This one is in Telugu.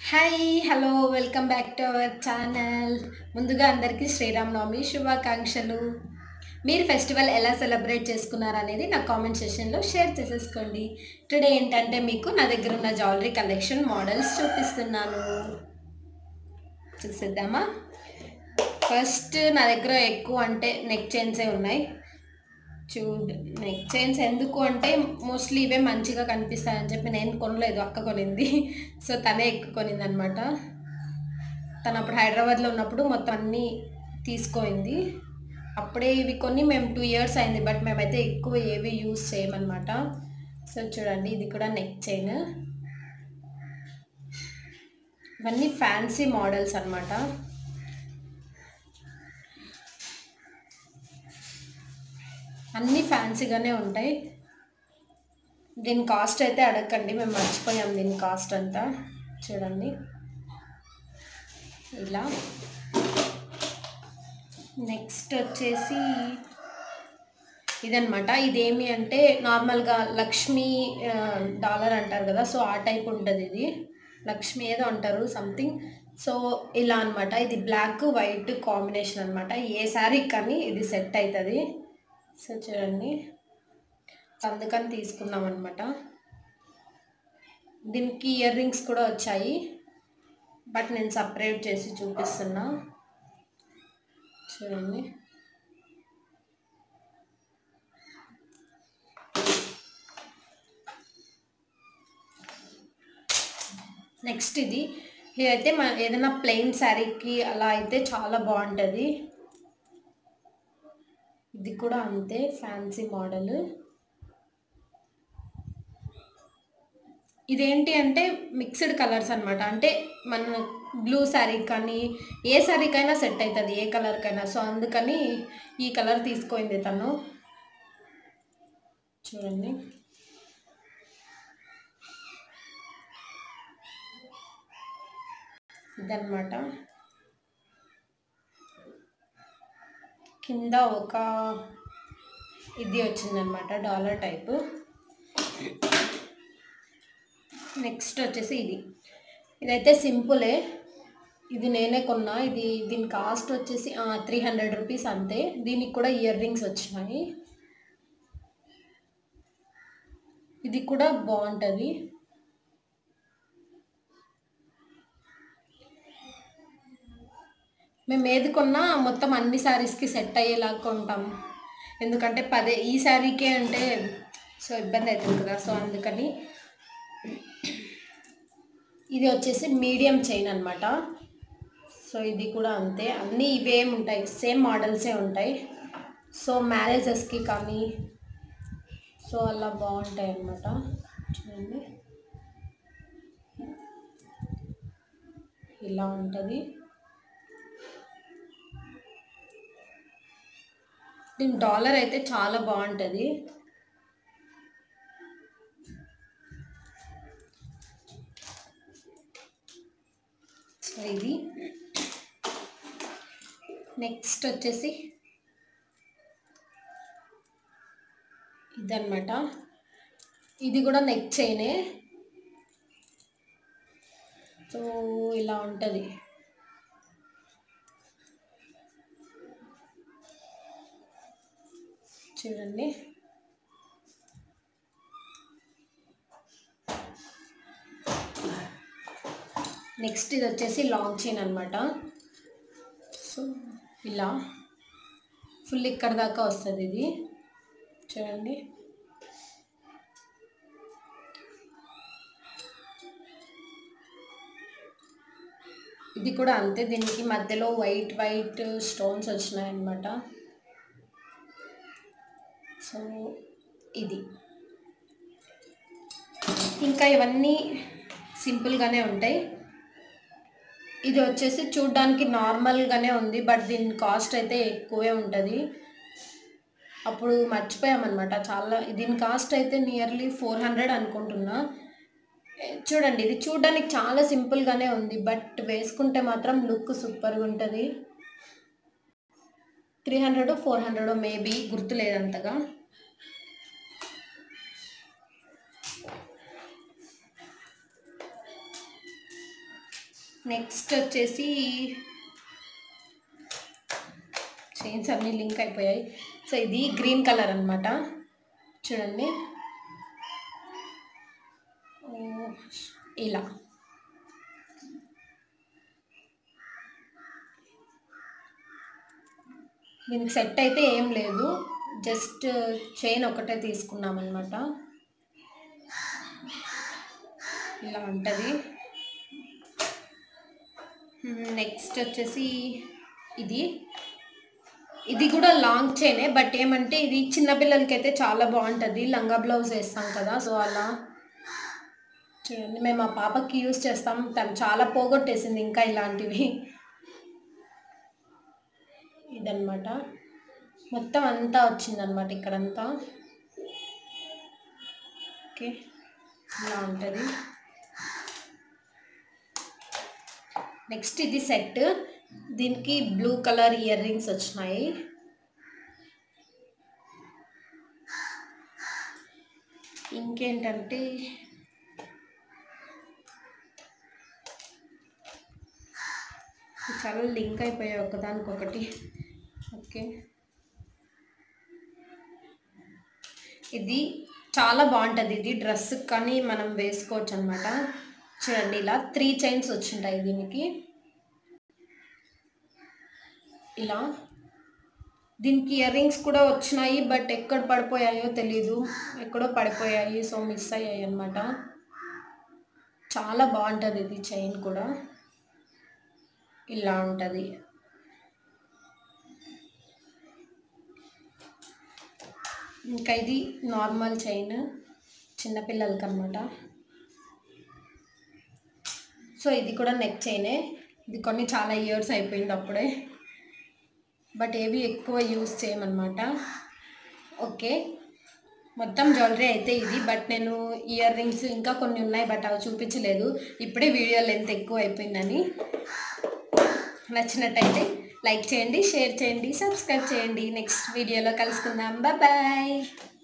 hi hello welcome back to our channel ముందుగా అందరికీ శ్రీరామనవమి శుభాకాంక్షలు మీరు ఫెస్టివల్ ఎలా సెలబ్రేట్ చేసుకున్నారు అనేది నా కామెంట్ సెషన్లో షేర్ చేసేసుకోండి టుడే ఏంటంటే మీకు నా దగ్గర ఉన్న జ్యువెలరీ కలెక్షన్ మోడల్స్ చూపిస్తున్నాను చూసేద్దామా ఫస్ట్ నా దగ్గర ఎక్కువ అంటే నెక్ చైన్సే ఉన్నాయి చూడ్ నెక్ చైన్స్ ఎందుకు అంటే మోస్ట్లీ ఇవే మంచిగా కనిపిస్తాయని చెప్పి నేను కొనలేదు అక్క కొనింది సో తనే ఎక్కువ కొనింది అనమాట తను అప్పుడు హైదరాబాద్లో ఉన్నప్పుడు మొత్తం అన్నీ తీసుకోయింది అప్పుడే ఇవి కొన్ని మేము టూ ఇయర్స్ అయింది బట్ మేమైతే ఎక్కువ ఏవి యూస్ చేయమన్నమాట సో చూడండి ఇది కూడా నెక్ చైన్ ఇవన్నీ ఫ్యాన్సీ మోడల్స్ అన్నమాట అన్నీ ఫ్యాన్సీగానే ఉంటాయి దీని కాస్ట్ అయితే అడగండి మేము మర్చిపోయాం దీని కాస్ట్ అంతా చూడండి ఇలా నెక్స్ట్ వచ్చేసి ఇదనమాట ఇదేమి అంటే నార్మల్గా లక్ష్మీ ఆ, డాలర్ అంటారు కదా సో ఆ టైప్ ఉంటుంది ఇది లక్ష్మి ఏదో అంటారు సంథింగ్ సో ఇలా అనమాట ఇది బ్లాక్ వైట్ కాంబినేషన్ అనమాట ఏ శారీ కానీ ఇది సెట్ అవుతుంది సో చూడండి అందుకని తీసుకున్నాం అనమాట దీనికి ఇయర్ రింగ్స్ కూడా వచ్చాయి బట్ నేను సపరేట్ చేసి చూపిస్తున్నా చూడండి నెక్స్ట్ ఇది ఇదైతే మన ఏదైనా ప్లెయిన్ శారీకి అలా అయితే చాలా బాగుంటుంది ఇది కూడా అంతే ఫ్యాన్సీ మోడల్ ఇదేంటి అంటే మిక్స్డ్ కలర్స్ అనమాట అంటే మన బ్లూ శారీ కానీ ఏ శారీకైనా సెట్ అవుతుంది ఏ కలర్కైనా సో అందుకని ఈ కలర్ తీసుకోయింది తను చూడండి ఇదన్నమాట కింద ఒక ఇది వచ్చిందనమాట డాలర్ టైపు నెక్స్ట్ వచ్చేసి ఇది ఇదైతే సింపులే ఇది నేనే కొన్నా ఇది దీని కాస్ట్ వచ్చేసి త్రీ హండ్రెడ్ రూపీస్ అంతే దీనికి కూడా ఇయర్ రింగ్స్ వచ్చినాయి ఇది కూడా బాగుంటుంది మేము ఏది కొన్నా మొత్తం అన్ని శారీస్కి సెట్ అయ్యేలాగా కొంటాం ఎందుకంటే పదే ఈ శారీకే అంటే సో ఇబ్బంది అవుతుంది కదా సో అందుకని ఇది వచ్చేసి మీడియం చైన్ అనమాట సో ఇది కూడా అంతే అన్నీ ఇవేం ఉంటాయి సేమ్ మోడల్సే ఉంటాయి సో మ్యారేజెస్కి కానీ సో అలా బాగుంటాయి అన్నమాట చూడండి ఇలా ఉంటుంది దీని డాలర్ అయితే చాలా బాగుంటుంది సో ఇది నెక్స్ట్ వచ్చేసి ఇదన్నమాట ఇది కూడా నెక్ చైనే సో ఇలా ఉంటుంది చూడండి నెక్స్ట్ ఇది వచ్చేసి లాంగ్ చైన్ అనమాట సో ఇలా ఫుల్ ఇక్కడ దాకా వస్తుంది ఇది చూడండి ఇది కూడా అంతే దీనికి మధ్యలో వైట్ వైట్ స్టోన్స్ వచ్చినాయి అన్నమాట సో ఇది ఇంకా ఇవన్నీ సింపుల్గానే ఉంటాయి ఇది వచ్చేసి చూడ్డానికి నార్మల్గానే ఉంది బట్ దీని కాస్ట్ అయితే ఎక్కువే ఉంటుంది అప్పుడు మర్చిపోయామన్నమాట చాలా దీని కాస్ట్ అయితే నియర్లీ ఫోర్ హండ్రెడ్ అనుకుంటున్నా ఏ, చూడండి ఇది చూడడానికి చాలా సింపుల్గానే ఉంది బట్ వేసుకుంటే మాత్రం లుక్ సూపర్గా ఉంటుంది three hundred four hundred maybe గుర్తులేదంతగా నెక్స్ట్ వచ్చేసి చైన్స్ అన్నీ లింక్ అయిపోయాయి సో ఇది గ్రీన్ కలర్ అనమాట చూడండి ఓ, ఇలా దీనికి సెట్ అయితే ఏం లేదు జస్ట్ చైన్ ఒకటే తీసుకున్నాం అనమాట ఇలా ఉంటుంది నెక్స్ట్ వచ్చేసి ఇది ఇది కూడా లాంగ్ చైనే బట్ ఏమంటే ఇది చిన్నపిల్లలకి అయితే చాలా బాగుంటుంది లంగా బ్లౌజ్ వేస్తాం కదా సో అలా చూడండి మేము ఆ పాపకి యూస్ చేస్తాం తను చాలా పోగొట్టేసింది ఇంకా ఇలాంటివి ఇదన్నమాట మొత్తం అంతా వచ్చిందనమాట ఇక్కడంతా ఓకే ఇలా ఉంటుంది నెక్స్ట్ ఇది సెట్ దీనికి బ్లూ కలర్ ఇయర్ రింగ్స్ వచ్చినాయి ఇంకేంటంటే చాలా లింక్ అయిపోయాయి ఒకదానికొకటి ఓకే ఇది చాలా బాగుంటుంది ఇది డ్రెస్ కానీ మనం వేసుకోవచ్చు అనమాట చూడండి ఇలా త్రీ చైన్స్ వచ్చింటాయి దీనికి ఇలా దీనికి ఇయర్ రింగ్స్ కూడా వచ్చినాయి బట్ ఎక్కడ పడిపోయాయో తెలీదు ఎక్కడో పడిపోయాయి సో మిస్ అయ్యాయి అనమాట చాలా బాగుంటుంది ఇది చైన్ కూడా ఇలా ఉంటుంది ఇంకా ఇది నార్మల్ చైన్ చిన్నపిల్లలకి అనమాట సో ఇది కూడా నెక్ చైనే ఇది కొన్ని చాలా ఇయర్స్ అయిపోయింది అప్పుడే బట్ ఏవి ఎక్కువ యూస్ చేయమన్నమాట ఓకే మొత్తం జ్యువెలరీ అయితే ఇది బట్ నేను ఇయర్ రింగ్స్ ఇంకా కొన్ని ఉన్నాయి బట్ అవి చూపించలేదు ఇప్పుడే వీడియో లెంత్ ఎక్కువ అయిపోయిందని నచ్చినట్టయితే లైక్ చేయండి షేర్ చేయండి సబ్స్క్రైబ్ చేయండి నెక్స్ట్ వీడియోలో కలుసుకుందాం బాయ్